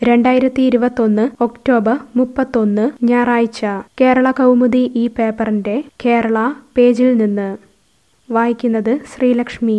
രണ്ടായിരത്തി ഇരുപത്തൊന്ന് ഒക്ടോബർ മുപ്പത്തൊന്ന് ഞായറാഴ്ച കേരള കൗമുദി ഈ പേപ്പറിന്റെ കേരള പേജിൽ നിന്ന് വായിക്കുന്നത് ശ്രീലക്ഷ്മി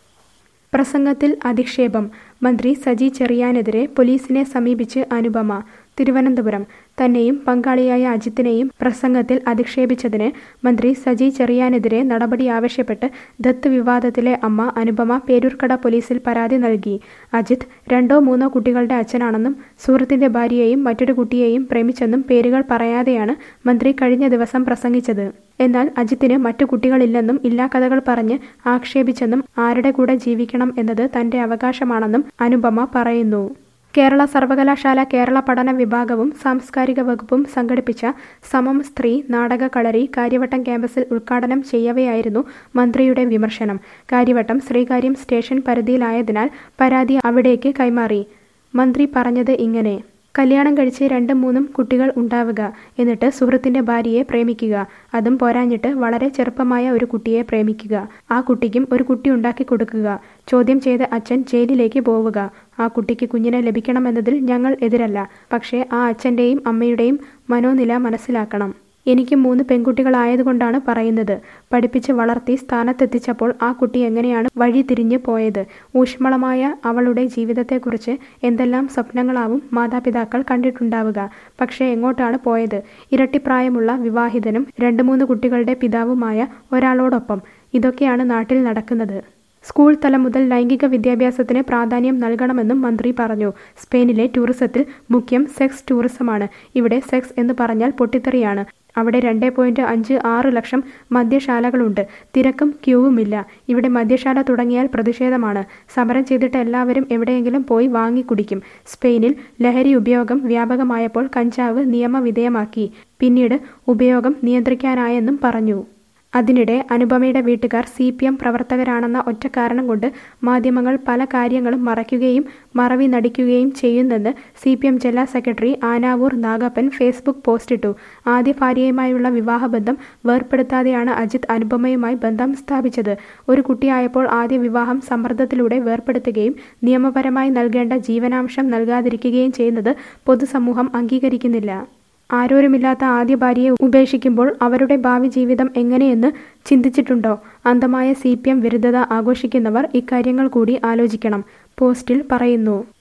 പ്രസംഗത്തിൽ അധിക്ഷേപം മന്ത്രി സജി ചെറിയാനെതിരെ പോലീസിനെ സമീപിച്ച് അനുപമ തിരുവനന്തപുരം തന്നെയും പങ്കാളിയായ അജിത്തിനെയും പ്രസംഗത്തിൽ അധിക്ഷേപിച്ചതിന് മന്ത്രി സജി ചെറിയാനെതിരെ നടപടി ആവശ്യപ്പെട്ട് ദത്ത് വിവാദത്തിലെ അമ്മ അനുപമ പേരൂർക്കട പോലീസിൽ പരാതി നൽകി അജിത്ത് രണ്ടോ മൂന്നോ കുട്ടികളുടെ അച്ഛനാണെന്നും സുഹൃത്തിന്റെ ഭാര്യയെയും മറ്റൊരു കുട്ടിയെയും പ്രേമിച്ചെന്നും പേരുകൾ പറയാതെയാണ് മന്ത്രി കഴിഞ്ഞ ദിവസം പ്രസംഗിച്ചത് എന്നാൽ അജിത്തിന് മറ്റു കുട്ടികളില്ലെന്നും ഇല്ലാക്കഥകൾ പറഞ്ഞ് ആക്ഷേപിച്ചെന്നും ആരുടെ കൂടെ ജീവിക്കണം എന്നത് തന്റെ അവകാശമാണെന്നും അനുപമ പറയുന്നു കേരള സർവകലാശാല കേരള പഠന വിഭാഗവും സാംസ്കാരിക വകുപ്പും സംഘടിപ്പിച്ച സമം സ്ത്രീ നാടക കളരി കാര്യവട്ടം ക്യാമ്പസിൽ ഉദ്ഘാടനം ചെയ്യവെയായിരുന്നു മന്ത്രിയുടെ വിമർശനം കാര്യവട്ടം ശ്രീകാര്യം സ്റ്റേഷൻ പരിധിയിലായതിനാൽ പരാതി അവിടേക്ക് കൈമാറി മന്ത്രി പറഞ്ഞത് ഇങ്ങനെ കല്യാണം കഴിച്ച് രണ്ടും മൂന്നും കുട്ടികൾ ഉണ്ടാവുക എന്നിട്ട് സുഹൃത്തിന്റെ ഭാര്യയെ പ്രേമിക്കുക അതും പോരാഞ്ഞിട്ട് വളരെ ചെറുപ്പമായ ഒരു കുട്ടിയെ പ്രേമിക്കുക ആ കുട്ടിക്കും ഒരു കുട്ടി ഉണ്ടാക്കി കൊടുക്കുക ചോദ്യം ചെയ്ത അച്ഛൻ ജയിലിലേക്ക് പോവുക ആ കുട്ടിക്ക് കുഞ്ഞിനെ ലഭിക്കണമെന്നതിൽ ഞങ്ങൾ എതിരല്ല പക്ഷേ ആ അച്ഛൻ്റെയും അമ്മയുടെയും മനോനില മനസ്സിലാക്കണം എനിക്ക് മൂന്ന് പെൺകുട്ടികളായതുകൊണ്ടാണ് പറയുന്നത് പഠിപ്പിച്ച് വളർത്തി സ്ഥാനത്തെത്തിച്ചപ്പോൾ ആ കുട്ടി എങ്ങനെയാണ് വഴി തിരിഞ്ഞു പോയത് ഊഷ്മളമായ അവളുടെ ജീവിതത്തെക്കുറിച്ച് എന്തെല്ലാം സ്വപ്നങ്ങളാവും മാതാപിതാക്കൾ കണ്ടിട്ടുണ്ടാവുക പക്ഷേ എങ്ങോട്ടാണ് പോയത് ഇരട്ടിപ്രായമുള്ള വിവാഹിതനും രണ്ട് മൂന്ന് കുട്ടികളുടെ പിതാവുമായ ഒരാളോടൊപ്പം ഇതൊക്കെയാണ് നാട്ടിൽ നടക്കുന്നത് സ്കൂൾ തലം മുതൽ ലൈംഗിക വിദ്യാഭ്യാസത്തിന് പ്രാധാന്യം നൽകണമെന്നും മന്ത്രി പറഞ്ഞു സ്പെയിനിലെ ടൂറിസത്തിൽ മുഖ്യം സെക്സ് ടൂറിസമാണ് ഇവിടെ സെക്സ് എന്ന് പറഞ്ഞാൽ പൊട്ടിത്തെറിയാണ് അവിടെ രണ്ട് പോയിന്റ് അഞ്ച് ആറ് ലക്ഷം മദ്യശാലകളുണ്ട് തിരക്കും ക്യൂവുമില്ല ഇവിടെ മദ്യശാല തുടങ്ങിയാൽ പ്രതിഷേധമാണ് സമരം ചെയ്തിട്ട് എല്ലാവരും എവിടെയെങ്കിലും പോയി വാങ്ങി കുടിക്കും സ്പെയിനിൽ ലഹരി ഉപയോഗം വ്യാപകമായപ്പോൾ കഞ്ചാവ് നിയമവിധേയമാക്കി പിന്നീട് ഉപയോഗം നിയന്ത്രിക്കാനായെന്നും പറഞ്ഞു അതിനിടെ അനുപമയുടെ വീട്ടുകാർ സി പി എം പ്രവർത്തകരാണെന്ന ഒറ്റ കാരണം കൊണ്ട് മാധ്യമങ്ങൾ പല കാര്യങ്ങളും മറയ്ക്കുകയും മറവി നടിക്കുകയും ചെയ്യുന്നെന്ന് സി പി എം ജില്ലാ സെക്രട്ടറി ആനാവൂർ നാഗപ്പൻ ഫേസ്ബുക്ക് പോസ്റ്റിട്ടു ആദ്യ ഭാര്യയുമായുള്ള വിവാഹബന്ധം വേർപ്പെടുത്താതെയാണ് അജിത് അനുപമയുമായി ബന്ധം സ്ഥാപിച്ചത് ഒരു കുട്ടിയായപ്പോൾ ആദ്യ വിവാഹം സമ്മർദ്ദത്തിലൂടെ വേർപ്പെടുത്തുകയും നിയമപരമായി നൽകേണ്ട ജീവനാംശം നൽകാതിരിക്കുകയും ചെയ്യുന്നത് പൊതുസമൂഹം അംഗീകരിക്കുന്നില്ല ആരോരുമില്ലാത്ത ആദ്യ ഭാര്യയെ ഉപേക്ഷിക്കുമ്പോൾ അവരുടെ ഭാവി ജീവിതം എങ്ങനെയെന്ന് ചിന്തിച്ചിട്ടുണ്ടോ അന്ധമായ സി പി എം വിരുദ്ധത ആഘോഷിക്കുന്നവർ ഇക്കാര്യങ്ങൾ കൂടി ആലോചിക്കണം പോസ്റ്റിൽ പറയുന്നു